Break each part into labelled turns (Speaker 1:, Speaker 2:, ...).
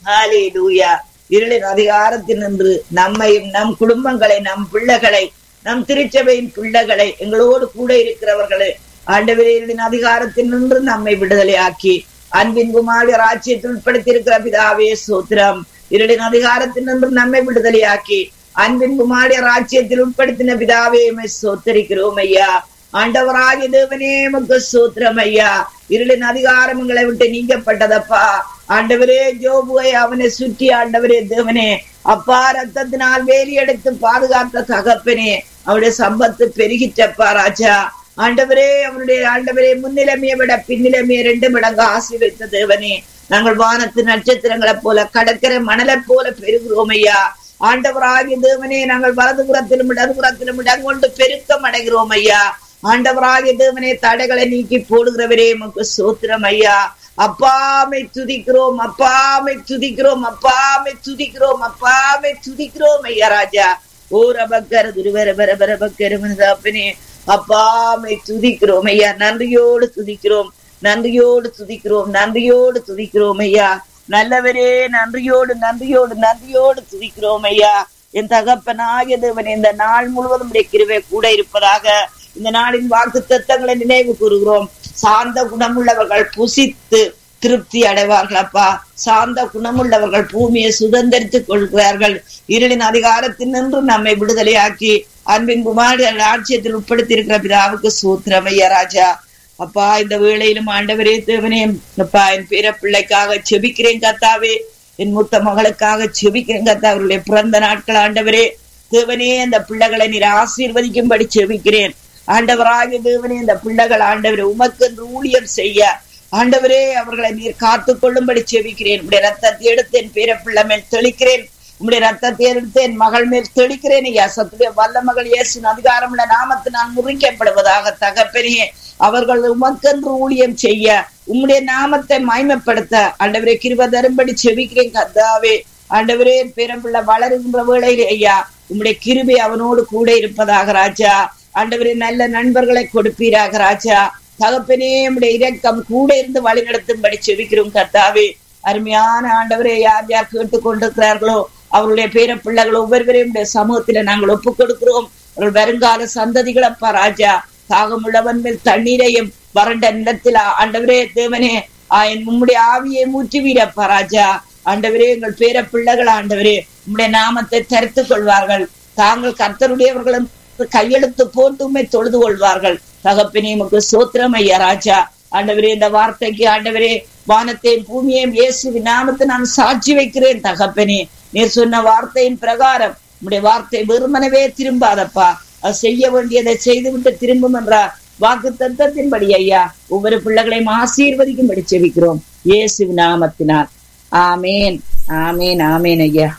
Speaker 1: ஹalleluya இருளின் அதிகாரத்தில் நின்று நம்மையும் நம் குடும்பங்களை நம் பிள்ளைகளை நம் திருச்சபையின் பிள்ளைகளை எங்களோடு கூட இருக்கிறவர்களை ஆண்டவரே இருளின் அதிகாரத்தில் நின்று நம்மை விடுதலையாக்கி அன்பின் குமாரி ராஜ்யத்தில் உட்படுத்தியிருக்கிற பிதாவே சோத்திரம் இருளின் அதிகாரத்தில் நின்று நம்மை விடுதலையாக்கி அன்பின் குமாரி ராஜ்யத்தில் உட்படுத்தின பிதாவே எம்மை சோத்தரிக்கிறோம் ஐயா ஆண்டவராகிய தேவனே உமக்கு சோத்திரம் ஐயா இருளின் அதிகாரம் எங்களை விட்டு நீங்கப்பட்டதப்பா ஆண்டவரே ஜோபுவை அவனை சுற்றி ஆண்டவரே தேவனே அப்பா ரத்தத்தினால் வேலி எடுத்து பாதுகாத்த தகப்பனே அவருடைய சம்பத்து பெருகிட்டப்பா ராஜா ஆண்டவரே அவருடைய ஆண்டவரே முன்னிலைமையை விட பின்னிலைமையை ரெண்டு மடங்கு ஆசி வைத்த தேவனே நாங்கள் வானத்து நட்சத்திரங்களைப் போல கடற்கரை மணலைப் போல பெருகிறோம் ஐயா ஆண்டவராகிய தேவனே நாங்கள் வலதுபுறத்திலும் இடதுபுறத்திலும் இடங்கொண்டு பெருக்கம் அடைகிறோம் ஐயா ஆண்டவராகிய தேவனே தடைகளை நீக்கி போடுகிறவரே உமக்கு சோத்திரம் ஐயா அப்பாமை துதிக்கிறோம் அப்பாமை துதிக்கிறோம் அப்பாமை துதிக்கிறோம் அப்பாமை துதிக்கிறோம் ஐயா ராஜா ஓ ரபக்கர துருவர பர பர பக்கரமனதாப்பனே அப்பாமை துதிக்கிறோம் ஐயா நன்றியோடு துதிக்கிறோம் நன்றியோடு துதிக்கிறோம் நன்றியோடு துதிக்கிறோம் ஐயா நல்லவரே நன்றியோடு நன்றியோடு நன்றியோடு துதிக்கிறோம் ஐயா என் தகப்பனாகிய தேவன் இந்த நாள் முழுவதும் உடைய கிருபை கூட இருப்பதாக இந்த நாளின் வாக்கு தத்தங்களை நினைவு கூறுகிறோம் சாந்த குணமுள்ளவர்கள் புசித்து திருப்தி அடைவார்கள் அப்பா சாந்த குணமுள்ளவர்கள் பூமியை சுதந்திரித்துக் கொள்கிறார்கள் இருளின் அதிகாரத்தில் நின்று நம்மை விடுதலையாக்கி அன்பின் குமார் ஆட்சியத்தில் உட்படுத்தி இருக்கிற பிதாவுக்கு சூத்திரம் ஐயா ராஜா அப்பா இந்த வேளையிலும் ஆண்டவரே தேவனே அப்பா என் பேர பிள்ளைக்காக செபிக்கிறேன் கத்தாவே என் மூத்த மகளுக்காக செபிக்கிறேன் கத்தா அவருடைய பிறந்த நாட்கள் ஆண்டவரே தேவனே அந்த பிள்ளைகளை நீர் ஆசீர்வதிக்கும்படி செபிக்கிறேன் ஆண்டவராகிய தேவனே இந்த பிள்ளைகள் ஆண்டவரே உமக்கு என்று ஊழியம் செய்ய ஆண்டவரே அவர்களை நீர் காத்து கொள்ளும்படி செபிக்கிறேன் உடைய ரத்தத்தை எடுத்து என் பேர பிள்ளை மேல் தெளிக்கிறேன் உம்முடைய ரத்தத்தை எடுத்து என் மகள் மேல் தெளிக்கிறேன் ஐயா சத்துடைய வல்ல மகள் இயேசின் அதிகாரமுள்ள நாமத்து நான் முறிக்கப்படுவதாக தகப்பெரிய அவர்கள் உமக்கென்று ஊழியம் செய்ய உம்முடைய நாமத்தை மாய்மைப்படுத்த ஆண்டவரே கிருப தரும்படி செபிக்கிறேன் கத்தாவே ஆண்டவரே பேரம்பிள்ள வளருகின்ற வேளையிலே ஐயா உம்முடைய கிருபை அவனோடு கூட இருப்பதாக ராஜா ஆண்டவரே நல்ல நண்பர்களை கொடுப்பீராக ராஜா தகப்பனே உம்முடைய இரக்கம் கூட இருந்து வழி நடத்தும்படி செபிக்கிறோம் கத்தாவே அருமையான ஆண்டவரே யார் யார் கேட்டுக் கொண்டிருக்கிறார்களோ அவருடைய பேர பிள்ளைகள் ஒவ்வொருவரையும் சமூகத்தில நாங்கள் ஒப்புக் கொடுக்கிறோம் அவர்கள் வருங்கால சந்ததிகளப்பா ராஜா தாகமுள்ளவன் மேல் தண்ணீரையும் வறண்ட நிலத்தில் ஆண்டவரே தேவனே என் உம்முடைய ஆவியை மூற்றுவீரப்பா ராஜா ஆண்டவரே எங்கள் பேர பிள்ளைகள் ஆண்டவரே உம்முடைய நாமத்தை தரித்து கொள்வார்கள் தாங்கள் கர்த்தருடையவர்களும் கையெழுத்து போட்டுமே தொழுது கொள்வார்கள் தகப்பினே உமக்கு சோத்திரம் ஐயா ராஜா ஆண்டவரே இந்த வார்த்தைக்கு ஆண்டவரே வானத்தையும் பூமியையும் இயேசு நாமத்தை நான் சாட்சி வைக்கிறேன் தகப்பனே நீர் சொன்ன வார்த்தையின் பிரகாரம் உடைய வார்த்தை வெறுமனவே திரும்பாதப்பா அது செய்ய வேண்டியதை செய்துவிட்டு திரும்பும் என்றார் வாக்கு தத்தத்தின்படி ஐயா ஒவ்வொரு பிள்ளைகளையும் ஆசீர்வதிக்கும்படி செவிக்கிறோம் இயேசு நாமத்தினால் ஆமேன் ஆமேன் ஆமேன் ஐயா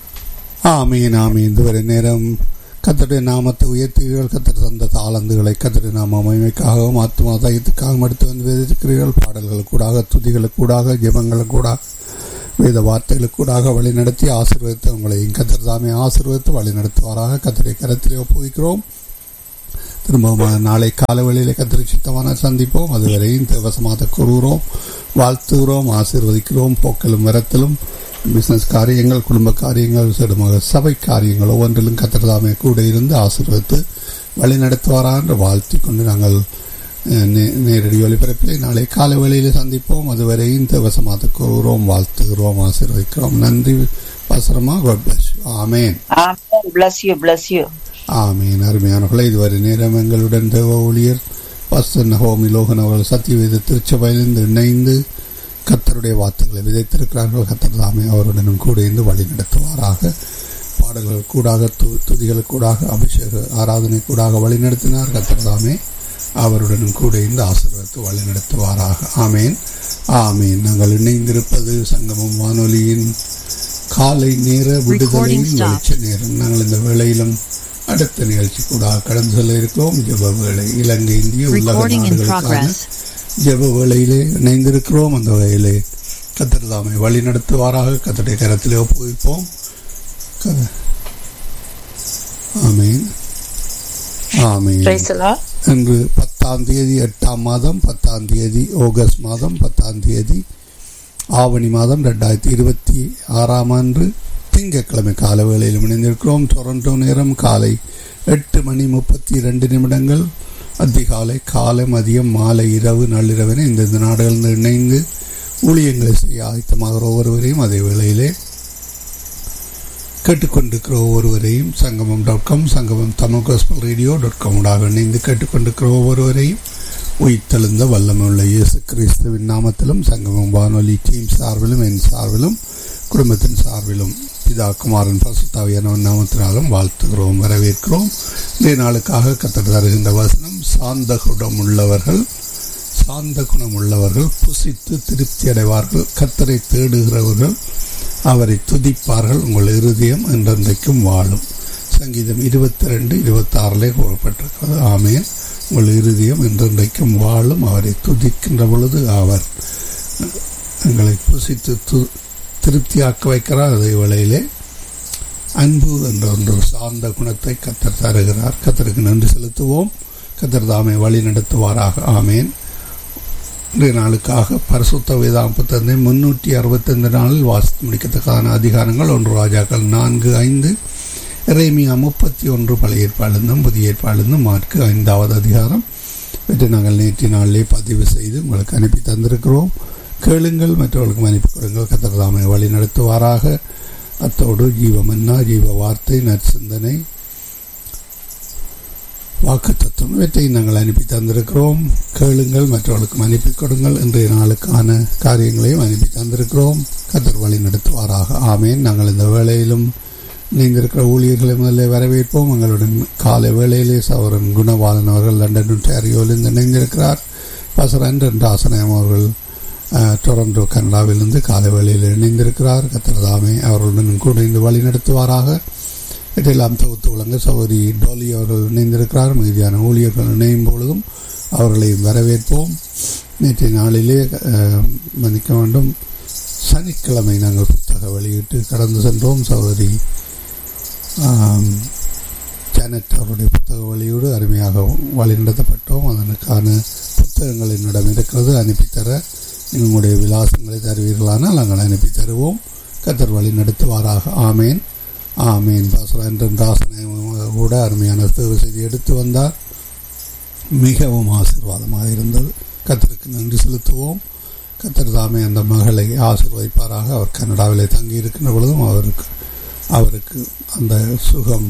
Speaker 2: ஆமீன் ஆமீன் இதுவரை நேரம் கத்தருடைய நாமத்தை உயர்த்துகிறீர்கள் கத்தர் தந்த தாளந்துகளை கத்தருடைய நாம மகிமைக்காகவும் ஆத்மா தயத்துக்காகவும் எடுத்து வந்து விதிக்கிறீர்கள் பாடல்கள் கூடாக துதிகளுக்கு கூடாக ஜெபங்களுக்கு கூடாக வேத வார்த்தைகளுக்கு கூடாக வழி நடத்தி ஆசீர்வதித்து உங்களை கத்தர் தாமே ஆசீர்வதித்து வழி நடத்துவாராக கத்தரை கரத்திலே ஒப்புவிக்கிறோம் திரும்பவும் நாளை கால வேளையிலே கத்திரி சித்தமான சந்திப்போம் அதுவரையும் தேவசமாக கூறுகிறோம் வாழ்த்துகிறோம் ஆசீர்வதிக்கிறோம் போக்கலும் விரத்திலும் பிசினஸ் காரியங்கள் குடும்ப காரியங்கள் சிறுமாக சபை காரியங்கள் ஒவ்வொன்றிலும் கத்திரதாமே கூட இருந்து ஆசீர்வதித்து வழி நடத்துவாரா என்று வாழ்த்தி கொண்டு நாங்கள் நேரடி ஒளிபரப்பிலே நாளை கால வேளையிலே சந்திப்போம் அதுவரையும் தேவசமாக கூறுகிறோம் வாழ்த்துகிறோம் ஆசீர்வதிக்கிறோம் நன்றி பசரமா God bless you. Amen
Speaker 1: amen bless you bless you
Speaker 2: ஆமீன் அருமையானவர்களே இதுவரை நேரம் எங்களுடன் தேவ ஊழியர் பஸ்தர் நகோமி லோகன் அவர்கள் சத்தியவேத திருச்சபையிலிருந்து இணைந்து கத்தருடைய வார்த்தைகளை விதைத்திருக்கிறார்கள் கத்தர் தாமே அவருடனும் கூட இருந்து வழி நடத்துவாராக பாடல்கள் கூடாக து துதிகள் கூடாக அபிஷேக ஆராதனை கூடாக வழி நடத்தினார் கத்தர் தாமே அவருடனும் கூட இருந்து ஆசீர்வதித்து வழி நடத்துவாராக ஆமேன் ஆமீன் நாங்கள் இணைந்திருப்பது சங்கமம் வானொலியின் காலை நேர விடுதலையின் வெளிச்ச நேரம் நாங்கள் இந்த வேளையிலும் அடுத்த நிகழ்ச்சி கூட கடந்து செல்ல இருக்கிறோம் ஜெப வேலை இலங்கை இந்திய உலக
Speaker 3: Recording in
Speaker 2: நாடுகளுக்கான
Speaker 3: progress.
Speaker 2: ஜெப வேளையிலே இணைந்திருக்கிறோம் அந்த வகையிலே கத்தர் தாமை வழி நடத்துவாராக கத்தருடைய கரத்திலே ஒப்புவிப்போம் க- ஆமீன் ஆமீன்
Speaker 1: Praise the Lord.
Speaker 2: இன்று பத்தாம் தேதி எட்டாம் மாதம் பத்தாம் தேதி ஆகஸ்ட் மாதம் பத்தாம் தேதி ஆவணி மாதம் ரெண்டாயிரத்தி இருபத்தி ஆறாம் ஆண்டு திங்கட்கிழமை கால வேளையில் இணைந்திருக்கிறோம் டொரண்டோ நேரம் காலை எட்டு மணி முப்பத்தி இரண்டு நிமிடங்கள் அதிகாலை காலை மதியம் மாலை இரவு நள்ளிரவென இந்தந்த நாடுகளில் இணைந்து ஊழியங்களை செய்ய ஆயத்தமாகிற ஒவ்வொருவரையும் அதே வேளையிலே கேட்டுக்கொண்டிருக்கிற ஒவ்வொருவரையும் சங்கமம் dot com Sangamam Tamil gospel radio dot காமோடாக இணைந்து கேட்டுக்கொண்டிருக்கிற ஒவ்வொருவரையும் உயிர்த்தெழுந்த வல்லமையுள்ள இயேசு கிறிஸ்துவின் நாமத்திலும் சங்கமம் வானொலி டீம் சார்பிலும் என் சார்பிலும் குடும்பத்தின் சார்பிலும் பிதா குமாரன் பசுத்தாவியானவன் நாமத்தினாலும் வாழ்த்துகிறோம் வரவேற்கிறோம் இன்றைய நாளுக்காக கத்தர் தருகின்ற வசனம் சாந்த குணம் உள்ளவர்கள் சாந்த குணம் உள்ளவர்கள் புசித்து திருப்தி அடைவார்கள் கத்தரை தேடுகிறவர்கள் அவரை துதிப்பார்கள் உங்கள் இருதயம் என்றென்றைக்கும் வாழும் சங்கீதம் இருபத்தி ரெண்டு இருபத்தி ஆறிலே கூறப்பட்டிருக்கிறது ஆமேன் உங்கள் இருதயம் என்றென்றைக்கும் வாழும் அவரை துதிக்கின்ற பொழுது அவர் எங்களை புசித்து து திருப்தியாக்க வைக்கிறார் அதே வேளையிலே அன்பு என்ற ஒன்று சார்ந்த குணத்தை கத்தர் தருகிறார் கத்தருக்கு நன்றி செலுத்துவோம் கத்தர் தாமை வழி நடத்துவாராக ஆமேன் இன்றைய நாளுக்காக பரிசுத்த வேதாம் புத்தகத்தை முன்னூற்றி அறுபத்தைந்து நாளில் வாசித்து முடிக்கத்தக்கான அதிகாரங்கள் ஒன்று ராஜாக்கள் நான்கு ஐந்து இறைமியா முப்பத்தி ஒன்று பழைய ஏற்பாடுந்தும் புதிய ஏற்பாடுந்தும் மார்க்கு ஐந்தாவது அதிகாரம் இவற்றை நாங்கள் நேற்று நாளிலே பதிவு செய்து உங்களுக்கு அனுப்பி தந்திருக்கிறோம் கேளுங்கள் மற்றவர்களுக்கும் அனுப்பி கொடுங்கள் கத்திரதாமை வழி நடத்துவாராக அத்தோடு ஜீவமன்னா ஜீவ வார்த்தை நற்சிந்தனை வாக்கு தத்துவம் இவற்றை நாங்கள் அனுப்பி தந்திருக்கிறோம் கேளுங்கள் மற்றவர்களுக்கும் அனுப்பி கொடுங்கள் இன்றைய நாளுக்கான காரியங்களையும் அனுப்பி தந்திருக்கிறோம் கத்தர் வழி நடத்துவாராக ஆமேன் நாங்கள் இந்த வேளையிலும் இணைந்திருக்கிற ஊழியர்களை முதல்ல வரவேற்போம் எங்களுடன் காலை வேளையிலே சவரன் குணபாலன் அவர்கள் லண்டன் ஒன்டாரியோவிலிருந்து இணைந்திருக்கிறார் பசரன் ராசனயம் அவர்கள் டொரண்டோ கனடாவிலிருந்து காலை வேளையில் இணைந்திருக்கிறார் கத்திரதாமே அவர்களுடன் கூட இந்த வழி நடத்துவாராக இதையெல்லாம் தொகுத்து வழங்க சௌரி டோலி அவர்கள் இணைந்திருக்கிறார் மீதியான ஊழியர்கள் இணையும் பொழுதும் அவர்களை வரவேற்போம் நேற்றைய நாளிலே மன்னிக்க வேண்டும் சனிக்கிழமை நாங்கள் புத்தக வெளியிட்டு கடந்து சென்றோம் சௌதரி ஜானட் அவருடைய புத்தக வழியோடு அருமையாக வழிநடத்தப்பட்டோம் அதனுக்கான புத்தகங்கள் என்னிடம் இருக்கிறது அனுப்பித்தர உங்களுடைய விலாசங்களை தருவீர்களானால் நாங்கள் அனுப்பி தருவோம் கத்தர் வழி நடத்துவாராக ஆமேன் ஆமேன் பாசரன் ராசனை கூட அருமையான தேர்வு செய்தி எடுத்து வந்தார் மிகவும் ஆசீர்வாதமாக இருந்தது கத்தருக்கு நன்றி செலுத்துவோம் கத்தர் தாமே அந்த மகளை ஆசீர்வதிப்பாராக அவர் கனடாவிலே தங்கி இருக்கின்ற பொழுதும் அவருக்கு அவருக்கு அந்த சுகம்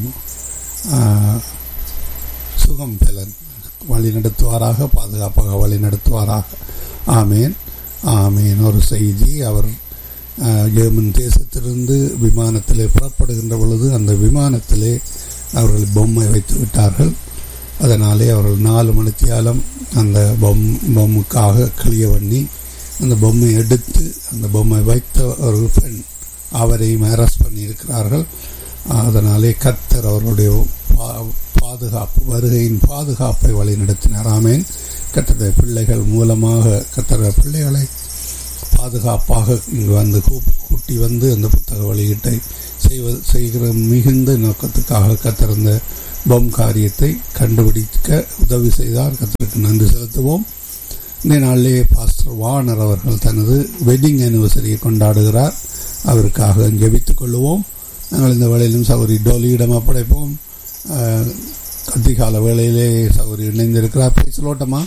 Speaker 2: சுகம் பலன் வழி நடத்துவாராக பாதுகாப்பாக வழி நடத்துவாராக ஆமேன் ஆமேன் ஒரு செய்தி அவர் ஜெர்மன் தேசத்திலிருந்து விமானத்திலே புறப்படுகின்ற பொழுது அந்த விமானத்திலே அவர்கள் பொம்மை வைத்து விட்டார்கள் அதனாலே அவர்கள் நாலு மணித்தியாலம் அந்த பொம் பொம்முக்காக கிளிய பண்ணி அந்த பொம்மை எடுத்து அந்த பொம்மை வைத்த ஒரு பெண் அவரையும் அரெஸ்ட் பண்ணியிருக்கிறார்கள் அதனாலே கத்தர் அவருடைய பாதுகாப்பு வருகையின் பாதுகாப்பை வழிநடத்தினார் ஆமேன் கத்தருடைய பிள்ளைகள் மூலமாக கத்தர பிள்ளைகளை பாதுகாப்பாக இங்கு வந்து கூட்டி வந்து அந்த புத்தக வெளியீட்டை செய்வ செய்கிற மிகுந்த நோக்கத்துக்காக கத்திருந்த பொம் காரியத்தை கண்டுபிடிக்க உதவி செய்தார் கத்தருக்கு நன்றி செலுத்துவோம் இந்த நாளிலே பாஸ்டர் வானர் அவர்கள் தனது வெட்டிங் அனிவர்சரியை கொண்டாடுகிறார் அவருக்காக ஜெபித்துக் கொள்ளுவோம் நாங்கள் இந்த வேளையிலும் சௌரி டோலியிடம் ஒப்படைப்போம் அதிகால வேளையிலே சௌரி இணைந்திருக்கிறார் பேசலோட்டமா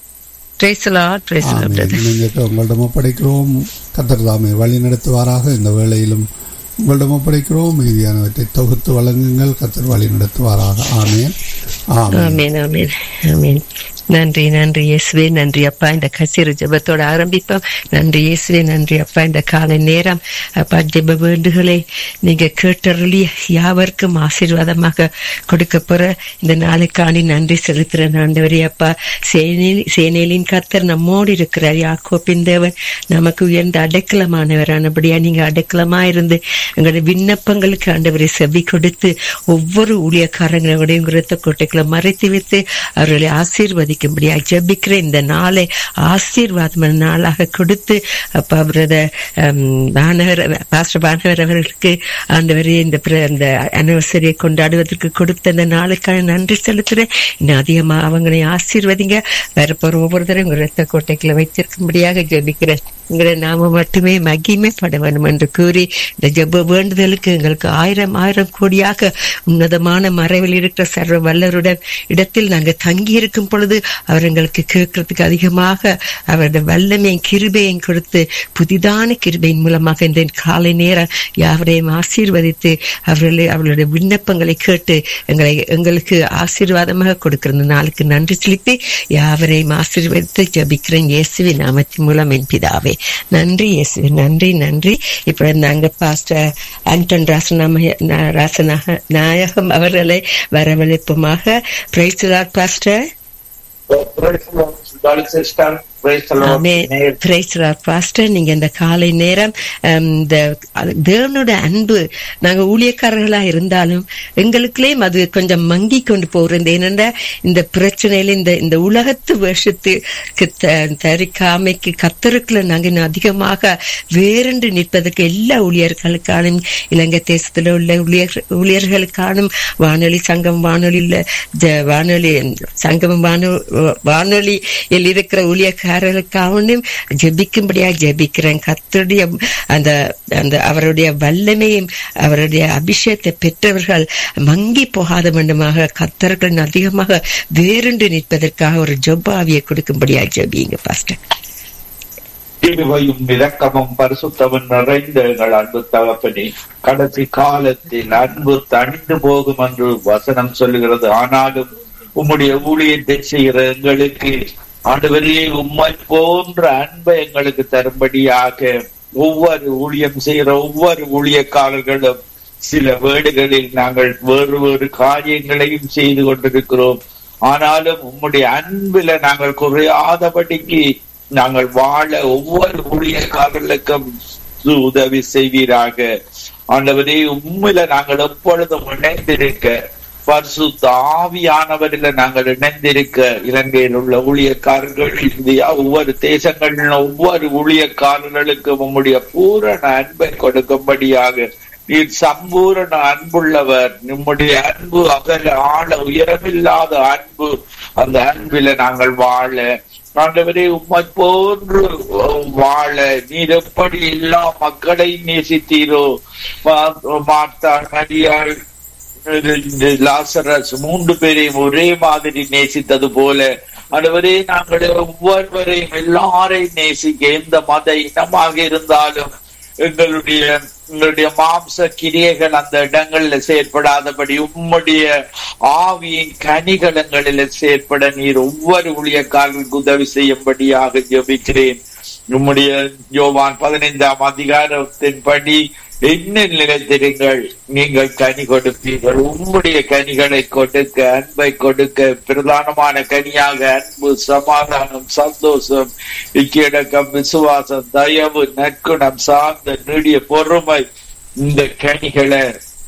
Speaker 2: உங்களிடம் ஒப்படைக்கிறோம் கத்தர் தாமே வழி நடத்துவாராக இந்த வேளையிலும் உங்களிடம் ஒப்படைக்கிறோம் மீதியானவற்றை தொகுத்து வழங்குங்கள் கத்தர் வழி நடத்துவாராக ஆமேன்
Speaker 3: ஆமேன் ஆமேன் ஆமேன் நன்றி நன்றி இயேசுவே நன்றி அப்பா இந்த கசிறு ஜபத்தோட ஆரம்பிப்போம் நன்றி இயேசுவே நன்றி அப்பா இந்த காலை நேரம் அப்பா ஜெப வேண்டுகளை நீங்க கேட்டருளி யாவருக்கும் ஆசீர்வாதமாக கொடுக்க போற இந்த நாளுக்காண்டி நன்றி செலுத்துற ஆண்டவரே அப்பா சேனேலி சேனேலின் கத்தர் நம்மோடு இருக்கிறார் யாக்கோப்பின் தேவன் நமக்கு உயர்ந்த அடைக்கலமானவரானபடியா நீங்க அடைக்கலமா இருந்து எங்களுடைய விண்ணப்பங்களுக்கு ஆண்டவரை செவி கொடுத்து ஒவ்வொரு ஊழியக்காரங்களுடைய குரத்த கோட்டைக்குள்ள மறைத்து வைத்து அவர்களை ஆசீர்வதிக்க ஆசீர்வதிக்கும்படியா ஜெபிக்கிறேன் இந்த நாளை ஆசீர்வாதமான நாளாக கொடுத்து அப்பா பிரதர் பானவர் பாஸ்டர் பானவர் அவர்களுக்கு ஆண்டவரே இந்த பிர- இந்த அனிவர்சரியை கொண்டாடுவதற்கு கொடுத்த இந்த நாளுக்காக நன்றி செலுத்துறேன் இன்னும் அதிகமா அவங்களை ஆசீர்வதிங்க வரப்போற ஒவ்வொருத்தரும் உங்க ரத்த கோட்டைக்குள்ள வைத்திருக்கும்படியாக ஜெபிக்கிறேன் உங்களை நாம மட்டுமே மகிமைப்பட வேண்டும் என்று கூறி இந்த ஜெப வேண்டுதலுக்கு எங்களுக்கு ஆயிரம் ஆயிரம் கோடியாக உன்னதமான மறைவில் இருக்கிற சர்வ வல்லருடன் இடத்தில் நாங்கள் தங்கி இருக்கும் பொழுது அவர் எங்களுக்கு கேட்கறதுக்கு அதிகமாக அவருடைய வல்லமையும் கிருபையும் கொடுத்து புதிதான கிருபையின் மூலமாக இந்த காலை நேரம் யாவரையும் ஆசீர்வதித்து அவர்களை அவர்களுடைய விண்ணப்பங்களை கேட்டு எங்களை எங்களுக்கு ஆசீர்வாதமாக கொடுக்கிற இந்த நாளுக்கு நன்றி செலுத்தி யாவரையும் ஆசீர்வதித்து ஜபிக்கிறேன் இயேசுவின் நாமத்தின் மூலம் என் பிதாவே நன்றி இயேசுவே நன்றி நன்றி இப்ப நாங்க பாஸ்டர் ஆண்டன் ராசநாம ராசநாக நாயகம் அவர்களை வரவழைப்புமாக praise pastor
Speaker 4: Praise the Lord, darling sister. Praise the Lord.
Speaker 3: ஆமே பிரைஸ் பாஸ்டர் நீங்க இந்த காலை நேரம் ஹம், இந்த தேவனோட அன்பு நாங்க ஊழியக்காரர்களா இருந்தாலும் எங்களுக்குள்ளே அது கொஞ்சம் மங்கி கொண்டு போறது ஏனென்றா இந்த பிரச்சனையில இந்த இந்த உலகத்து வருஷத்துக்கு த- தரிக்காமைக்கு கத்தருக்குள்ள நாங்க இன்னும் அதிகமாக வேறென்று நிற்பதற்கு எல்லா ஊழியர்களுக்கானும் இலங்கை தேசத்துல உள்ள ஊழியர் ஊழியர்களுக்கானும் வானொலி சங்கம் வானொலியில் ஜ- வானொலி சங்கமம் வானொ வானொலியில் இருக்கிற ஊழியக்காரர்களுக்காகவும் ஜெபிக்கும்படியா ஜெபிக்கிறேன் கத்தருடைய அந்த அந்த அவருடைய வல்லமையும் அவருடைய அபிஷேகத்தை பெற்றவர்கள் மங்கி போகாத வண்ணமாக கத்தர்கள் அதிகமாக வேறுண்டு நிற்பதற்காக ஒரு ஜொப்பாவியை கொடுக்கும்படியா ஜெபிங்க பாஸ்டர்
Speaker 4: கிருபையும் இரக்கமும் பரிசுத்தமும் நிறைந்த எங்கள் அன்பு தகப்பனே கடைசி காலத்தில் அன்பு தணிந்து போகும் என்று வசனம் சொல்லுகிறது ஆனாலும் உம்முடைய ஊழியத்தை செய்கிற எங்களுக்கு ஆண்டவரே உம்மை போன்ற அன்பை எங்களுக்கு தரும்படியாக ஒவ்வொரு ஊழியம் செய்கிற ஒவ்வொரு ஊழியக்காரர்களும் சில வேடுகளில் நாங்கள் வேறு வேறு காரியங்களையும் செய்து கொண்டிருக்கிறோம் ஆனாலும் உம்முடைய அன்பில நாங்கள் குறையாதபடிக்கு நாங்கள் வாழ ஒவ்வொரு ஊழியக்காரர்களுக்கும் உதவி செய்வீராக ஆண்டவரே உண்மையில நாங்கள் எப்பொழுதும் இணைந்திருக்க பரிசுத்த ஆவியானவரில் நாங்கள் இணைந்திருக்க இலங்கையில் உள்ள ஊழியக்காரர்கள் இந்தியா ஒவ்வொரு தேசங்களில் ஒவ்வொரு ஊழியக்காரர்களுக்கும் உம்முடைய பூரண அன்பை கொடுக்கும்படியாக நீர் சம்பூரண அன்புள்ளவர் நம்முடைய அன்பு அகல ஆழ உயரமில்லாத அன்பு அந்த அன்பில நாங்கள் வாழ ஆண்டவரே உம்மை போன்று வாழ நீர் எப்படி எல்லா மக்களையும் நேசித்தீரோ மா- மார்த்தா மரியாள் இந்த லாசரஸ் மூன்று பேரையும் ஒரே மாதிரி நேசித்தது போல ஆண்டவரே நாங்கள் ஒவ்வொருவரையும் எல்லாரையும் நேசிக்க எந்த மத இனமாக இருந்தாலும் எங்களுடைய எங்களுடைய மாம்ச கிரியைகள் அந்த இடங்கள்ல செயற்படாதபடி உம்முடைய ஆவியின் கனிகளங்களில் செயற்பட நீர் ஒவ்வொரு ஊழியக்காரர்களுக்கு உதவி செய்யும்படியாக ஜெபிக்கிறேன் உம்முடைய யோவான் பதினைந்தாம் அதிகாரத்தின்படி என்ன நிலைத்திருங்கள் நீங்கள் கனி கொடுப்பீர்கள் உம்முடைய கனிகளை கொடுக்க அன்பை கொடுக்க பிரதானமான கனியாக அன்பு சமாதானம் சந்தோஷம் இக்கியடக்கம் விசுவாசம் தயவு நற்குணம் சார்ந்த நீடிய பொறுமை இந்த கனிகளை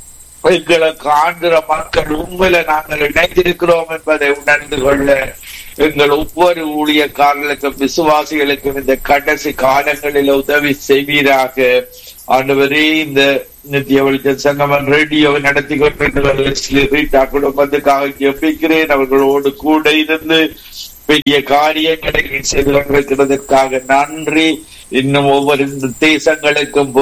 Speaker 4: எங்களை காண்கிற மக்கள் உண்மையில நாங்கள் இணைந்திருக்கிறோம் என்பதை உணர்ந்து கொள்ள எங்கள் ஒவ்வொரு ஊழியக்காரர்களுக்கும் விசுவாசிகளுக்கும் இந்த கடைசி காலங்களில் உதவி செய்வீராக ஆண்டவரே இந்த நித்திய வெளிச்ச சங்கமன் ரேடியோவை நடத்தி கொண்டிருக்கிற ரீட்டா குடும்பத்துக்காக ஜெபிக்கிறேன் அவர்களோடு கூட இருந்து பெரிய காரியங்களை செய்து கொண்டிருக்கிறதற்காக நன்றி இன்னும் ஒவ்வொரு தேசங்களுக்கும்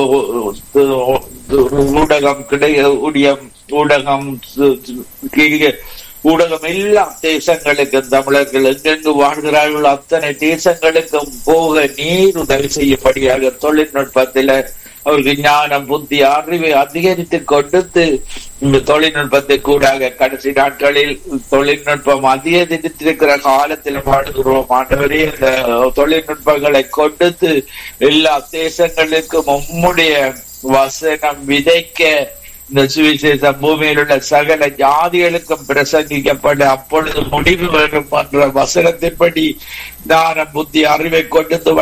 Speaker 4: போ- ஊடகம் கிடை ஊழியம் ஊடகம் சு- சு- ஊடகம் எல்லா தேசங்களுக்கும் தமிழர்கள் எங்கெங்கு வாழ்கிறார்களோ அத்தனை தேசங்களுக்கும் போக நீர் உதவி செய்யும்படியாக தொழில்நுட்பத்தில அவருக்கு ஞானம் புத்தி அறிவை அதிகரித்து கொடுத்து இந்த தொழில்நுட்பத்தை கூடாக கடைசி நாட்களில் தொழில்நுட்பம் அதிகரித்திருக்கிற காலத்தில் வாழ்கிறோம் ஆண்டவரே இந்த தொழில்நுட்பங்களை கொடுத்து எல்லா தேசங்களுக்கும் உம்முடைய வசனம் விதைக்க இந்த சுவிசேஷம் பூமியில் உள்ள சகல ஜாதிகளுக்கும் பிரசங்கிக்கப்பட அப்பொழுது முடிவு வரும் என்ற வசனத்தின்படி ஞானம் புத்தி அறிவை கொண்டு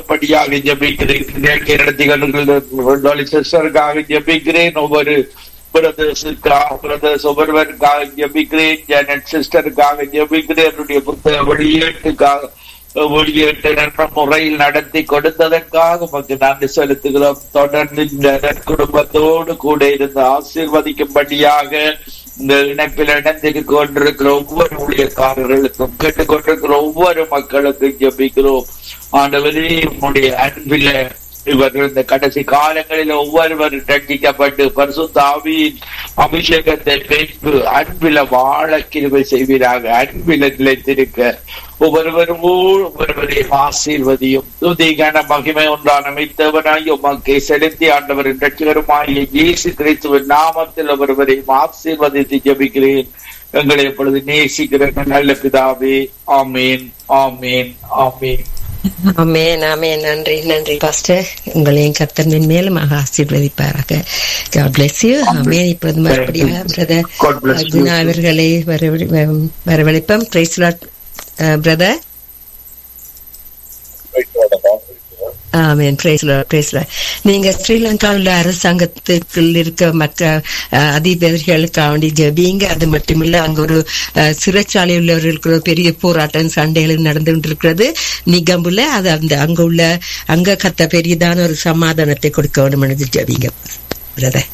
Speaker 4: வழிநடத்தும்படியாக ஜபிக்கிறேன் நடத்தி சிஸ்டருக்காக ஜபிக்கிறேன் ஒவ்வொரு பிரதர்ஸுக்காக பிரதர்ஸ் ஒவ்வொருவருக்காக ஜெபிக்கிறேன் ஜெனட் சிஸ்டருக்காக ஜெபிக்கிறேன் என்னுடைய புத்தக வெளியீட்டுக்காக வெளியீட்டு நல்ல முறையில் நடத்தி கொடுத்ததற்காக உமக்கு நன்றி செலுத்துகிறோம் தொடர்ந்து இந்த குடும்பத்தோடு கூட இருந்து ஆசீர்வதிக்கும்படியாக இந்த இணைப்பில் இணைந்து கொண்டிருக்கிற ஒவ்வொரு ஊழியக்காரர்களுக்கும் கேட்டுக்கொண்டிருக்கிற ஒவ்வொரு மக்களுக்கும் ஜெபிக்கிறோம் ஆண்டவரே உம்முடைய அன்பில இவர்கள் இந்த கடைசி காலங்களில் ஒவ்வொருவர் ரட்சிக்கப்பட்டு பரிசுத்த ஆவியின் அபிஷேகத்தை பெற்று அன்பில வாழ கிருபை செய்வீராக அன்பில நிலைத்திருக்க ஒவ்வொருவரும் ஒவ்வொருவரையும் ஆசீர்வதியும் துதிகான மகிமை ஒன்றான மித்தவனாய் உமக்கை செலுத்தி ஆண்டவரின் ரட்சிகருமாகிய இயேசு கிறிஸ்துவின் நாமத்தில் ஒருவரையும் ஆசீர்வதித்து ஜபிக்கிறேன் எங்களை எப்பொழுது நேசிக்கிற நல்ல பிதாவே ஆமீன் ஆமீன் ஆமீன்
Speaker 3: ஆமென் ஆமென் நன்றி நன்றி பாஸ்டர் உங்களையும் கர்த்தன் மேலும் ஆசீர்வதிப்பாராக God bless you ஆமென் இப்பொழுது மறுபடியும் brother
Speaker 4: God bless you.
Speaker 3: Arjuna அவர்களை வரவழி- வ- வரவழைப்போம் praise brother amen praise praise நீங்க ஸ்ரீலங்காவில் அரசாங்கத்துக்குள் இருக்க மற்ற அஹ், அதிபர்களுக்காக வேண்டி ஜெபிங்க அது மட்டுமில்ல அங்க ஒரு அஹ், சிறைச்சாலை உள்ளவர்களுக்கு ஒரு பெரிய போராட்டம் சண்டைகள் நடந்து கொண்டிருக்கிறது நிகம்புல அது அந்த அங்க உள்ள அங்க கத்த பெரியதான ஒரு சமாதானத்தை கொடுக்க வேண்டும் என்று ஜெபிங்க பிரதர்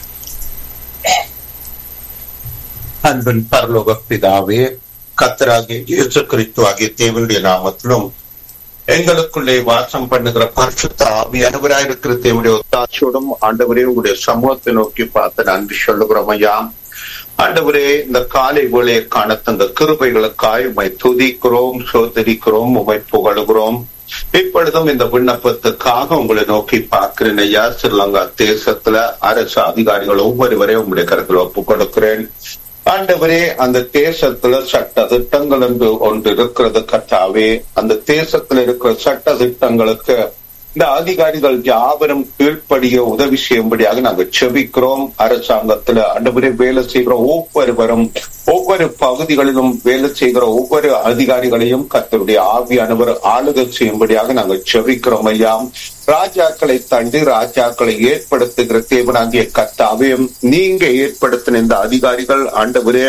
Speaker 5: அன்பின் பரலோக பிதாவே கத்தராகிய இயேசு கிறிஸ்து ஆகிய தேவனுடைய நாமத்திலும் எங்களுக்குள்ளே வாசம் பண்ணுகிற பரிசுத்த ஆவி அனுவராயிருக்கிற தேவனுடைய ஒத்தாட்சியோடும் ஆண்டவரே உங்களுடைய சமூகத்தை நோக்கி பார்த்து நன்றி சொல்லுகிறோம் ஐயா ஆண்டவரே இந்த காலை வேளையை காண தந்த கிருபைகளுக்காய் உமை துதிக்கிறோம் சோதரிக்கிறோம் உமை புகழுகிறோம் இப்பொழுதும் இந்த விண்ணப்பத்துக்காக உங்களை நோக்கி பார்க்கிறேன் ஐயா ஸ்ரீலங்கா தேசத்துல அரசு அதிகாரிகள் ஒவ்வொருவரையும் உங்களுடைய கருத்தில் ஒப்புக் கொடுக்கிறேன் ஆண்டவரே அந்த தேசத்துல சட்ட திட்டங்கள் என்று ஒன்று இருக்கிறது கட்டாவே அந்த தேசத்துல இருக்கிற சட்ட திட்டங்களுக்கு இந்த அதிகாரிகள் யாவரும் கீழ்ப்படிய உதவி செய்யும்படியாக நாங்கள் செபிக்கிறோம் அரசாங்கத்துல ஆண்டவரே வேலை செய்கிற ஒவ்வொருவரும் ஒவ்வொரு பகுதிகளிலும் வேலை செய்கிற ஒவ்வொரு அதிகாரிகளையும் கர்த்தருடைய ஆவியானவர் ஆளுகை செய்யும்படியாக நாங்கள் செபிக்கிறோம் ஐயா ராஜாக்களை தந்து ராஜாக்களை ஏற்படுத்துகிற தேவனாகிய கர்த்தாவையும் நீங்க ஏற்படுத்தின இந்த அதிகாரிகள் ஆண்டவரே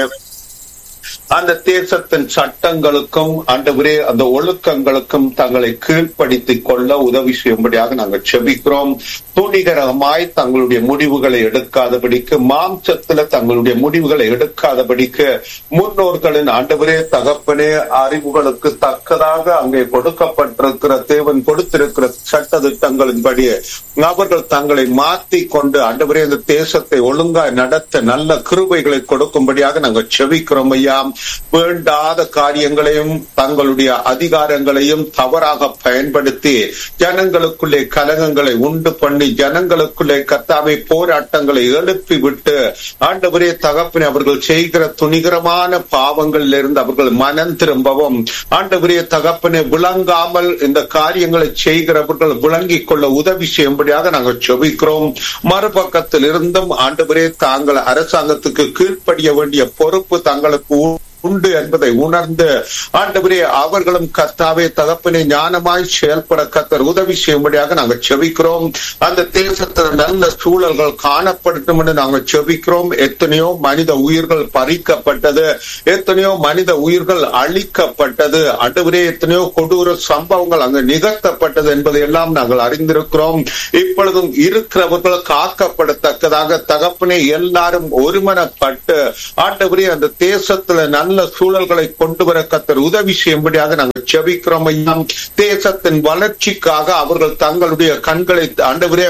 Speaker 5: அந்த தேசத்தின் சட்டங்களுக்கும் ஆண்டவரே அந்த ஒழுக்கங்களுக்கும் தங்களை கீழ்ப்படுத்திக் கொள்ள உதவி செய்யும்படியாக நாங்கள் செபிக்கிறோம் துணிகரமாய் தங்களுடைய முடிவுகளை எடுக்காதபடிக்கு மாம்சத்துல தங்களுடைய முடிவுகளை எடுக்காதபடிக்கு முன்னோர்களின் ஆண்டவரே தகப்பனே அறிவுகளுக்கு தக்கதாக அங்கே கொடுக்கப்பட்டிருக்கிற தேவன் கொடுத்திருக்கிற சட்ட திட்டங்களின்படி அவர்கள் தங்களை மாற்றி கொண்டு ஆண்டவரே இந்த தேசத்தை ஒழுங்காய் நடத்த நல்ல கிருபைகளை கொடுக்கும்படியாக நாங்கள் செபிக்கிறோம் ஐயா வேண்டாத காரியங்களையும் தங்களுடைய அதிகாரங்களையும் தவறாக பயன்படுத்தி ஜனங்களுக்குள்ளே கலகங்களை உண்டு பண்ணி ஜனங்களுக்குள்ளே கத்தாவை போராட்டங்களை எழுப்பி விட்டு ஆண்டவரே தகப்பினை அவர்கள் செய்கிற துணிகரமான பாவங்களில் இருந்து அவர்கள் மனம் திரும்பவும் ஆண்டவரே தகப்பனை விளங்காமல் இந்த காரியங்களை செய்கிறவர்கள் விளங்கிக் கொள்ள உதவி செய்யும்படியாக நாங்கள் செபிக்கிறோம் மறுபக்கத்தில் இருந்தும் ஆண்டவரே தாங்கள் அரசாங்கத்துக்கு கீழ்ப்படிய வேண்டிய பொறுப்பு தங்களுக்கு உண்டு என்பதை உணர்ந்து ஆண்டவரே அவர்களும் கர்த்தாவே தகப்பனை ஞானமாய் செயல்பட கத்தர் உதவி செய்யும்படியாக நாங்கள் செபிக்கிறோம் அந்த தேசத்தில் நல்ல சூழல்கள் காணப்படட்டும் என்று நாங்கள் செபிக்கிறோம் எத்தனையோ மனித உயிர்கள் பறிக்கப்பட்டது எத்தனையோ மனித உயிர்கள் அழிக்கப்பட்டது ஆண்டவரே எத்தனையோ கொடூர சம்பவங்கள் அங்கு நிகழ்த்தப்பட்டது என்பதை எல்லாம் நாங்கள் அறிந்திருக்கிறோம் இப்பொழுதும் இருக்கிறவர்கள் காக்கப்படத்தக்கதாக தகப்பனே எல்லாரும் ஒருமனப்பட்டு ஆண்டவரே அந்த தேசத்துல நல்ல சூழல்களை கொண்டு வர கத்தர் உதவி செய்யும்படியாக நாங்கள் செபிக்கிறோம் ஐயா தேசத்தின் வளர்ச்சிக்காக அவர்கள் தங்களுடைய கண்களை ஆண்டவரே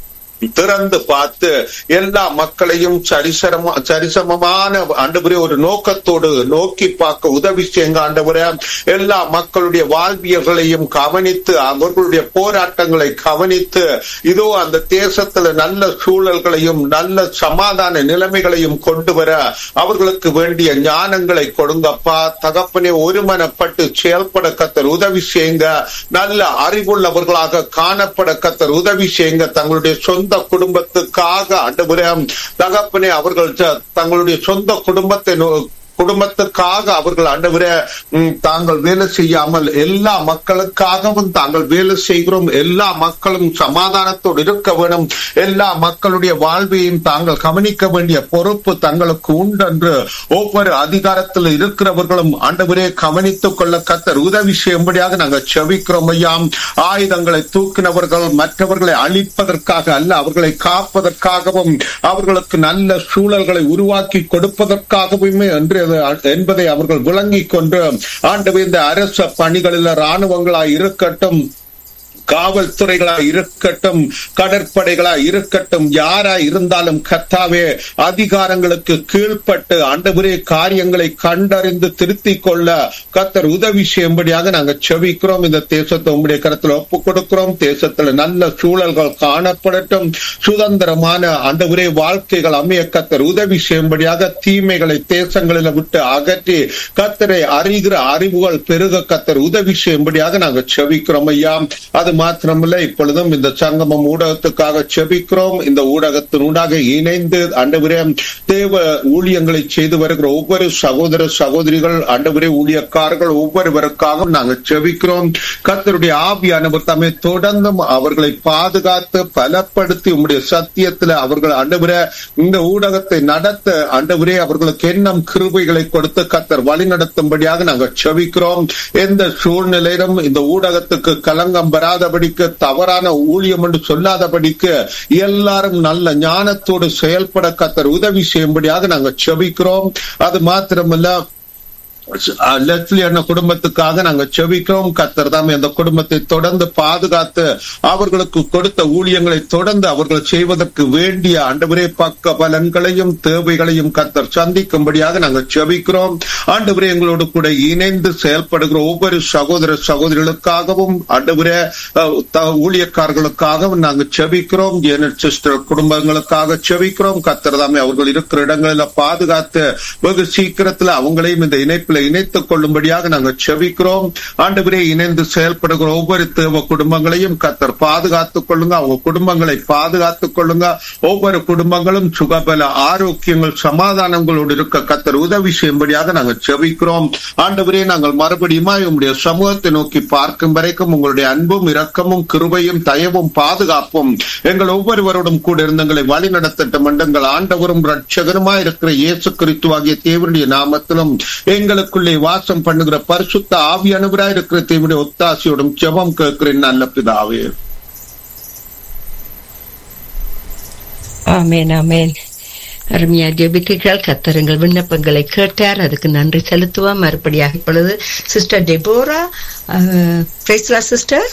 Speaker 5: திறந்து பார்த்து எல்லா மக்களையும் சரிசரமா சரிசமமான ஆண்டவரே ஒரு நோக்கத்தோடு நோக்கி பார்க்க உதவி செய்யுங்க ஆண்டவரே எல்லா மக்களுடைய வாழ்வியல்களையும் கவனித்து அவர்களுடைய போராட்டங்களை கவனித்து இதோ அந்த தேசத்துல நல்ல சூழல்களையும் நல்ல சமாதான நிலைமைகளையும் கொண்டு வர அவர்களுக்கு வேண்டிய ஞானங்களை கொடுங்கப்பா தகப்பனே ஒருமனப்பட்டு செயல்பட கத்தர் உதவி செய்யுங்க நல்ல அறிவுள்ளவர்களாக காணப்பட கத்தர் உதவி செய்யுங்க தங்களுடைய சொந்த குடும்பத்துக்காக ஆண்டவரே தகப்பனே அவர்கள் த- தங்களுடைய சொந்த குடும்பத்தை நோ- குடும்பத்துக்காக அவர்கள் ஆண்டவரே ம், தாங்கள் வேலை செய்யாமல் எல்லா மக்களுக்காகவும் தாங்கள் வேலை செய்கிறோம் எல்லா மக்களும் சமாதானத்தோடு இருக்க வேணும் எல்லா மக்களுடைய வாழ்வையும் தாங்கள் கவனிக்க வேண்டிய பொறுப்பு தங்களுக்கு உண்டு என்று ஒவ்வொரு அதிகாரத்தில் இருக்கிறவர்களும் ஆண்டவரே கவனித்துக் கொள்ள கத்தர் உதவி செய்யும்படியாக நாங்கள் செவிக்கிறோம் ஐயா ஆயுதங்களை தூக்கினவர்கள் மற்றவர்களை அழிப்பதற்காக அல்ல அவர்களை காப்பதற்காகவும் அவர்களுக்கு நல்ல சூழல்களை உருவாக்கி கொடுப்பதற்காகவுமே என்று அது- என்பதை அவர்கள் விளங்கிக் கொண்டு ஆண்டவர் இந்த அரச பணிகளில் ராணுவங்களாய் இருக்கட்டும் காவல்துறைகளா இருக்கட்டும் கடற்படைகளா இருக்கட்டும் யாரா இருந்தாலும் கத்தாவே அதிகாரங்களுக்கு கீழ்ப்பட்டு ஆண்டவரே காரியங்களை கண்டறிந்து திருத்திக் கொள்ள கத்தர் உதவி செய்யும்படியாக நாங்கள் செவிக்கிறோம் இந்த தேசத்தை உங்களுடைய கருத்தில் ஒப்புக் கொடுக்கிறோம் தேசத்துல நல்ல சூழல்கள் காணப்படட்டும் சுதந்திரமான ஆண்டவரே வாழ்க்கைகள் அமைய கத்தர் உதவி செய்யும்படியாக தீமைகளை தேசங்களில் விட்டு அகற்றி கத்தரை அறிகிற அறிவுகள் பெருக கத்தர் உதவி செய்யும்படியாக நாங்கள் செவிக்கிறோம் ஐயா அது மாத்திரமல்ல இப்பொழுதும் இந்த சங்கமம் ஊடகத்துக்காக செபிக்கிறோம் இந்த ஊடகத்தினூடாக இணைந்து ஆண்டவரே தேவ ஊழியங்களை செய்து வருகிற ஒவ்வொரு சகோதர சகோதரிகள் ஆண்டவரே ஊழியக்காரர்கள் ஒவ்வொருவருக்காகவும் நாங்கள் செபிக்கிறோம் கர்த்தருடைய ஆவியானவர் தம்மை தொடர்ந்தும் அவர்களை பாதுகாத்து பலப்படுத்தி உம்முடைய சத்தியத்துல அவர்கள் ஆண்டவரே இந்த ஊடகத்தை நடத்த ஆண்டவரே அவர்களுக்கு எண்ணம் கிருபைகளை கொடுத்து கத்தர் வழி நடத்தும்படியாக நாங்கள் செபிக்கிறோம் எந்த சூழ்நிலையிலும் இந்த ஊடகத்துக்கு கலங்கம் வராதபடிக்கு தவறான ஊழியம் என்று சொல்லாதபடிக்கு எல்லாரும் நல்ல ஞானத்தோடு செயல்பட கத்தர் உதவி செய்யும்படியாக நாங்கள் செபிக்கிறோம் அது மாத்திரமல்ல லெஸ்லி அண்ண குடும்பத்துக்காக நாங்க செபிக்கிறோம் கத்தர் தாம் இந்த குடும்பத்தை தொடர்ந்து பாதுகாத்து அவர்களுக்கு கொடுத்த ஊழியங்களை தொடர்ந்து அவர்கள் செய்வதற்கு வேண்டிய ஆண்டவரே பக்க பலன்களையும் தேவைகளையும் கத்தர் சந்திக்கும்படியாக நாங்கள் செபிக்கிறோம் ஆண்டவரே எங்களோடு கூட இணைந்து செயல்படுகிற ஒவ்வொரு சகோதர சகோதரிகளுக்காகவும் ஆண்டவரே அஹ், த- ஊழியக்காரர்களுக்காகவும் நாங்கள் செபிக்கிறோம் ஜேனட் சிஸ்டர் குடும்பங்களுக்காக செபிக்கிறோம் கத்தர் தாமே அவர்கள் இருக்கிற இடங்களில பாதுகாத்து வெகு சீக்கிரத்துல அவங்களையும் இந்த இணைப்பில் இணைத்துக் கொள்ளும்படியாக நாங்கள் செபிக்கிறோம் ஆண்டவரே இணைந்து செயல்படுகிற ஒவ்வொரு தேவ குடும்பங்களையும் கத்தர் பாதுகாத்துக் கொள்ளுங்க அவங்க குடும்பங்களை பாதுகாத்துக் கொள்ளுங்க ஒவ்வொரு குடும்பங்களும் சுகபல ஆரோக்கியங்கள் சமாதானங்களோடு இருக்க கத்தர் உதவி செய்யும்படியாக நாங்கள் செபிக்கிறோம் ஆண்டவரே நாங்கள் மறுபடியுமா உங்களுடைய சமூகத்தை நோக்கி பார்க்கும் வரைக்கும் உங்களுடைய அன்பும் இரக்கமும் கிருபையும் தயவும் பாதுகாப்பும் எங்கள் ஒவ்வொருவரோடும் கூட இருந்து எங்களை வழி நடத்தட்டும் என்று எங்கள் ஆண்டவரும் ரட்சகருமா இருக்கிற இயேசு கிறிஸ்துவாகிய தேவனுடைய நாமத்திலும் எங்களுக்குள்ளே வாசம் பண்ணுகிற பரிசுத்த ஆவியானவராய் இருக்கிற தேவனுடைய ஒத்தாசையோடும் ஜெபம் கேட்கிறேன் நல்ல பிதாவே
Speaker 3: ஆமேன் ஆமேன் அருமையா ஜெபித்தீர்கள் கத்தருங்கள் விண்ணப்பங்களை கேட்டார் அதுக்கு நன்றி செலுத்துவோம் மறுபடியாக இப்பொழுது சிஸ்டர் டெபோரா பேசலா சிஸ்டர்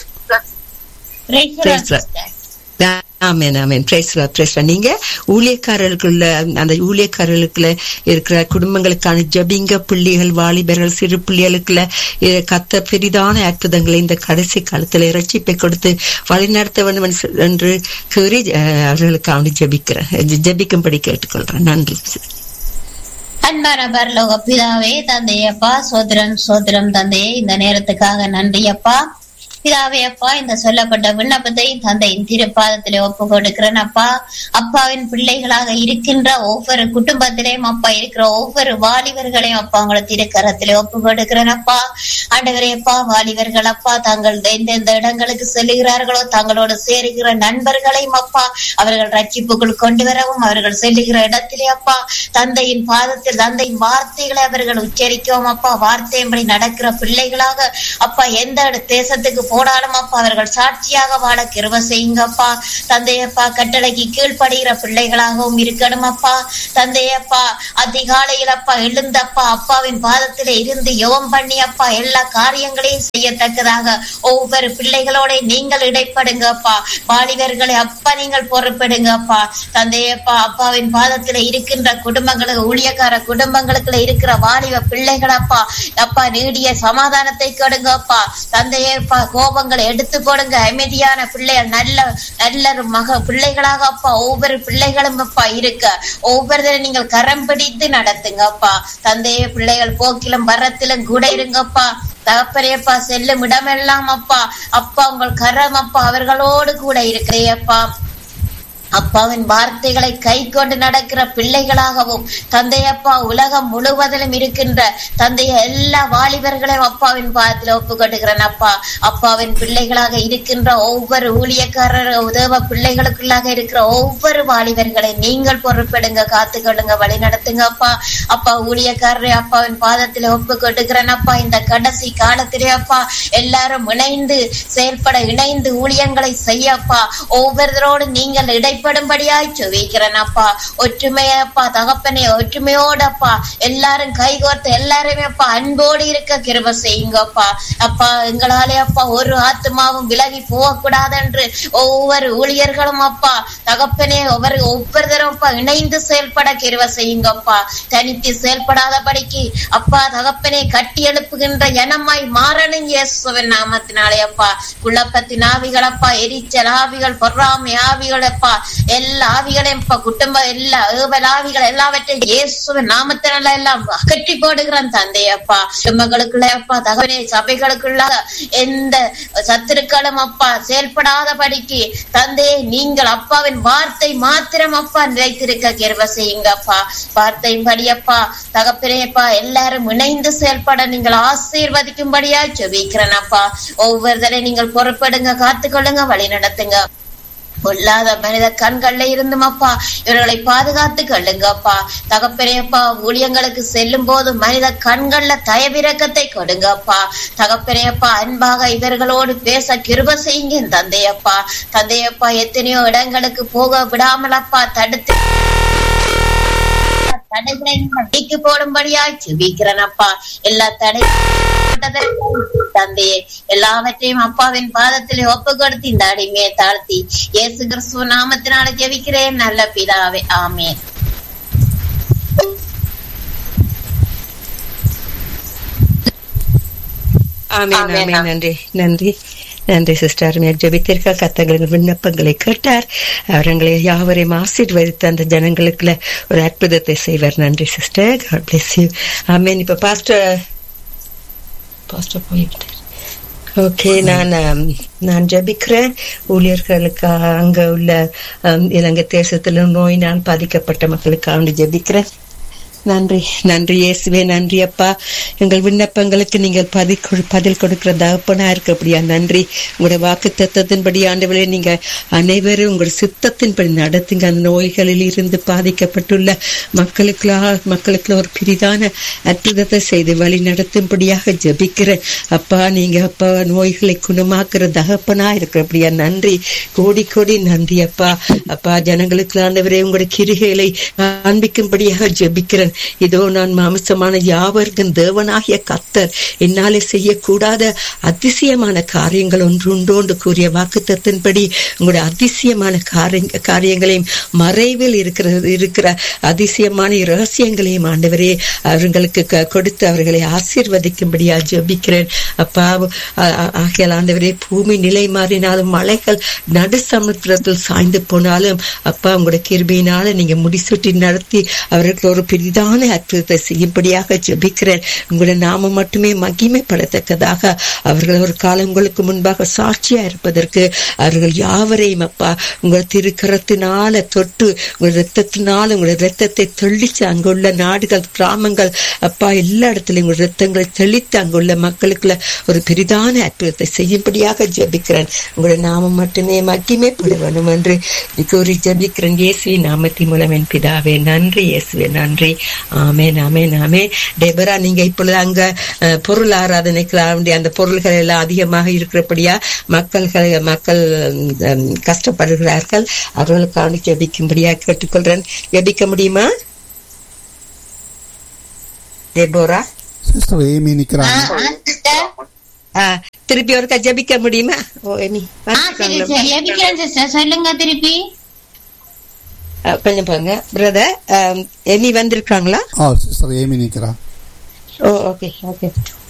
Speaker 3: ஆமேன் ஆமேன் பிரேஸ்லா பிரேஸ்லா நீங்க ஊழியக்காரர்களுக்குள்ள அந்த ஊழியக்காரர்களுக்குள்ள இருக்கிற குடும்பங்களுக்கான ஜபிங்க பிள்ளைகள் வாலிபர்கள் சிறு பிள்ளைகளுக்குள்ள இ- கத்த பெரிதான அற்புதங்களை இந்த கடைசி காலத்துல இரட்சிப்பை கொடுத்து வழிநடத்த வேண்டும் என்று- என்று கூறி அஹ், அவர்களுக்காக ஜபிக்கிறேன் ஜபிக்கும்படி கேட்டுக்கொள்றேன் நன்றி
Speaker 6: அன்பான பரலோக பிதாவே தந்தையப்பா சோதரம் சோதரம் தந்தையே இந்த நேரத்துக்காக நன்றி அப்பா பிதாவே அப்பா இந்த சொல்லப்பட்ட விண்ணப்பத்தை தந்தையின் திருப்பாதத்திலே ஒப்பு கொடுக்கிறேன் அப்பா அப்பாவின் பிள்ளைகளாக இருக்கின்ற ஒவ்வொரு குடும்பத்திலேயும் அப்பா இருக்கிற ஒவ்வொரு வாலிபர்களையும் அப்பா உங்களை திருக்கரத்திலே ஒப்பு கொடுக்கிறேன் அப்பா ஆண்டவரே அப்பா வாலிபர்கள் அப்பா தாங்கள் எந்தெந்த இடங்களுக்கு செல்லுகிறார்களோ தங்களோடு சேருகிற நண்பர்களையும் அப்பா அவர்கள் ரட்சிப்புக்குள் கொண்டு வரவும் அவர்கள் செல்லுகிற இடத்திலே அப்பா தந்தையின் பாதத்தில் தந்தையின் வார்த்தைகளை அவர்கள் உச்சரிக்கவும் அப்பா வார்த்தையின்படி நடக்கிற பிள்ளைகளாக அப்பா எந்த இட- தேசத்துக்கு போனாலும் அப்பா அவர்கள் சாட்சியாக வாழ கிருப செய்யுங்க அப்பா தந்தையப்பா கட்டளைக்கு கீழ்ப்படுகிற பிள்ளைகளாகவும் இருக்கணும் அப்பா தந்தையப்பா அதிகாலையில் அப்பா எழுந்தப்பா அப்பாவின் பாதத்திலே இருந்து யோகம் பண்ணி அப்பா எல்லா காரியங்களையும் செய்யத்தக்கதாக ஒவ்வொரு பிள்ளைகளோட நீங்கள் இடைப்படுங்க அப்பா வாலிபர்களை அப்பா நீங்கள் பொறுப்பெடுங்க அப்பா தந்தையப்பா அப்பாவின் பாதத்துல இருக்கின்ற குடும்பங்களுக்கு ஊழியக்கார குடும்பங்களுக்குள்ள இருக்கிற வாலிப பிள்ளைகள் அப்பா அப்பா நீடிய சமாதானத்தை கொடுங்க அப்பா தந்தையப்பா கோபங்களை எடுத்து கொடுங்க அமைதியான பிள்ளைகள் நல்ல நல்ல ஒரு மக பிள்ளைகளாக அப்பா ஒவ்வொரு பிள்ளைகளும் அப்பா இருக்க ஒவ்வொருத்தரும் நீங்கள் கரம் பிடித்து நடத்துங்க அப்பா தந்தைய பிள்ளைகள் போக்கிலும் வரத்திலும் கூட இருங்கப்பா தகப்பரையப்பா செல்லும் இடமெல்லாம் அப்பா அப்பா உங்கள் கரம் அப்பா அவர்களோடு கூட இருக்கிறேயப்பா அப்பாவின் வார்த்தைகளை கை கொண்டு நடக்கிற பிள்ளைகளாகவும் தந்தையப்பா உலகம் முழுவதிலும் இருக்கின்ற தந்தைய எல்லா வாலிபர்களையும் அப்பாவின் பாதத்தில் ஒப்பு கொண்டுகிறேன் அப்பா அப்பாவின் பிள்ளைகளாக இருக்கின்ற ஒவ்வொரு ஊழியக்காரர் உதவ பிள்ளைகளுக்குள்ளாக இருக்கிற ஒவ்வொரு வாலிபர்களை நீங்கள் பொறுப்பெடுங்க காத்துக்கொள்ளுங்க வழி நடத்துங்க அப்பா அப்பா ஊழியக்காரரை அப்பாவின் பாதத்தில் ஒப்பு கொண்டுகிறேன் அப்பா இந்த கடைசி காலத்திலே அப்பா எல்லாரும் இணைந்து செயல்பட இணைந்து ஊழியங்களை செய்யப்பா ஒவ்வொருத்தரோடு நீங்கள் இடைப்படும்படியாய் சுவிக்கிறேன் அப்பா ஒற்றுமையப்பா தகப்பனே ஒற்றுமையோடப்பா எல்லாரும் கைகோர்த்து எல்லாருமே அப்பா அன்போடு இருக்க கிருப செய்யுங்கப்பா அப்பா எங்களாலே அப்பா ஒரு ஆத்மாவும் விலகி போகக்கூடாது என்று ஒவ்வொரு ஊழியர்களும் அப்பா தகப்பனே ஒவ்வொரு ஒவ்வொருத்தரும் அப்பா இணைந்து செயல்பட கிருப செய்யுங்கப்பா தனித்து செயல்படாதபடிக்கு அப்பா தகப்பனே கட்டி எழுப்புகின்ற எனமாய் மாறணும் இயேசுவின் நாமத்தினாலே அப்பா குழப்பத்தின் ஆவிகள் அப்பா எரிச்சல் ஆவிகள் பொறாமை ஆவிகள் அப்பா எல்லா ஆவிகளையும் இப்ப குடும்ப எல்லா ஏவல் ஆவிகள் எல்லாவற்றையும் இயேசுவின் நாமத்தினால எல்லாம் அகற்றி போடுகிறான் தந்தையப்பா குடும்பங்களுக்குள்ள அப்பா தகவனே சபைகளுக்குள்ள எந்த சத்துருக்களும் அப்பா செயல்படாதபடிக்கு தந்தையை நீங்கள் அப்பாவின் வார்த்தை மாத்திரம் அப்பா நிலைத்திருக்க கிருப செய்யுங்கப்பா வார்த்தையின்படி அப்பா தகப்பனேப்பா எல்லாரும் இணைந்து செயல்பட நீங்கள் ஆசீர்வதிக்கும்படியா ஜெபிக்கிறேன் அப்பா ஒவ்வொருத்தரை நீங்கள் பொறுப்படுங்க காத்துக்கொள்ளுங்க வழி நடத்துங்க பொல்லாத மனித கண்கள்ல இருந்தும் அப்பா இவர்களை பாதுகாத்து கொள்ளுங்கப்பா தகப்பனேப்பா ஊழியங்களுக்கு செல்லும் போது மனித கண்கள்ல தயவிரக்கத்தை கொடுங்கப்பா தகப்பனேப்பா அன்பாக இவர்களோடு பேச கிருப செய்யுங்க என் தந்தையப்பா தந்தையப்பா எத்தனையோ இடங்களுக்கு போக விடாமலப்பா தடுத்து தடைகளை நீக்கி போடும்படியாய் சுபிக்கிறேன் அப்பா எல்லா தடை தந்தையே எல்லாவற்றையும் அப்பாவின் பாதத்திலே ஒப்பு கொடுத்து இந்த அடிமையை தாழ்த்தி இயேசு கிறிஸ்துவ நாமத்தினால ஜெபிக்கிறேன் நல்ல பிதாவே ஆமேன்
Speaker 3: ஆமென் ஆமென் நன்றி நன்றி நன்றி சிஸ்டர் அருமையாக ஜெபித்தீர்கள் கத்தங்களின் விண்ணப்பங்களை கேட்டார் அவர்களை யாவரையும் ஆசீர்வதித்து அந்த ஜனங்களுக்குள்ள ஒரு அற்புதத்தை செய்வார் நன்றி sister God bless you amen இப்ப பாஸ்டர் பாஸ்டர் போய்விட்டார் ஓகே நான் ஆம், நான் ஜபிக்கிறேன் ஊழியர்களுக்கு அங்க உள்ள ஆம், இலங்கை தேசத்துல நோயினால் பாதிக்கப்பட்ட மக்களுக்காக ஜபிக்கிறேன் நன்றி நன்றி இயேசுவே நன்றி அப்பா எங்கள் விண்ணப்பங்களுக்கு நீங்கள் பதில் கொடு- பதில் கொடுக்கிற தகப்பனா இருக்கப்படியா நன்றி உங்களுடைய வாக்கு தத்துவத்தின்படி ஆண்டவரே நீங்க அனைவரும் உங்களுடைய சித்தத்தின்படி நடத்துங்க அந்த நோய்களில் இருந்து பாதிக்கப்பட்டுள்ள மக்களுக்கு மக்களுக்கு ஒரு பிரிதான அற்புதத்தை செய்து வழி நடத்தும்படியாக ஜெபிக்கிறேன் அப்பா நீங்க அப்பா நோய்களை குணமாக்குற தகப்பனா இருக்கிறபடியா நன்றி கோடி கோடி நன்றி அப்பா அப்பா ஜனங்களுக்கு ஆண்டவரே உங்களுடைய கிரிகைகளை காண்பிக்கும்படியாக ஜெபிக்கிறேன் இதோ நான் மாமிசமான யாவர்க்கும் தேவனாகிய கத்தர் என்னாலே செய்யக்கூடாத அதிசயமான காரியங்கள் ஒன்று உண்டு என்று கூறிய வாக்குத்தத்தின்படி உங்களுடைய அதிசயமான காரிய- காரியங்களையும் மறைவில் இருக்கிற இருக்கிற அதிசயமான ரகசியங்களையும் ஆண்டவரே அவர்களுக்கு க- கொடுத்து அவர்களை ஆசீர்வதிக்கும்படியா ஜெபிக்கிறேன் அப்பா ஆ- ஆ- ஆகையால் ஆண்டவரே பூமி நிலை மாறினாலும் மலைகள் நடு சமுத்திரத்தில் சாய்ந்து போனாலும் அப்பா உங்களுடைய கிருபையினால நீங்க முடிசூட்டி நடத்தி அவர்களுக்கு ஒரு பெரிதான அற்புதத்தை செய்யும்படியாக ஜெபிக்கிறேன் உங்களுடைய நாமம் மட்டுமே மகிமைப்படத்தக்கதாக அவர்கள் ஒரு காலம் உங்களுக்கு முன்பாக சாட்சியா இருப்பதற்கு அவர்கள் யாவரையும் அப்பா உங்கள் திருக்கரத்தினால தொட்டு உங்கள் ரத்தத்தினால உங்களுடைய ரத்தத்தை தெளிச்சு அங்குள்ள நாடுகள் கிராமங்கள் அப்பா எல்லா இடத்துலயும் உங்கள் ரத்தங்களை தெளித்து அங்குள்ள மக்களுக்குள்ள ஒரு பெரிதான அற்புதத்தை செய்யும்படியாக ஜெபிக்கிறேன் உங்களுடைய நாமம் மட்டுமே மகிமைப்பட வேண்டும் என்று கூறி ஜெபிக்கிறேன் இயேசுவி நாமத்தின் மூலம் என் பிதாவே நன்றி இயேசுவே நன்றி ஆமென் ஆமென் ஆமென் டெபரா நீங்க இப்பொழுது அங்க அஹ், பொருள் ஆராதனைக்கு வேண்டிய அந்த பொருள்கள் எல்லாம் அதிகமாக இருக்கிறபடியா மக்கள்கள் மக்கள் உம், கஷ்டப்படுகிறார்கள் அவர்களுக்காக ஜெபிக்கும்படியா கேட்டுக்கொள்றேன் ஜெபிக்க முடியுமா டெபோரா
Speaker 2: சிஸ்டர் ஏமி நிக்கிறாங்க
Speaker 3: ஆ, திருப்பி ஒருக்கா ஜெபிக்க முடியுமா ஓ எமி வந்துட்டாங்களா?
Speaker 6: சொல்லுங்க திருப்பி
Speaker 3: ஆ, கொஞ்சம் பாருங்க பிரதர் எமி வந்திருக்காங்களா
Speaker 2: ஆ சிஸ்டர் ஏமி நிக்கிறா
Speaker 3: ஓ ஓகே ஓகே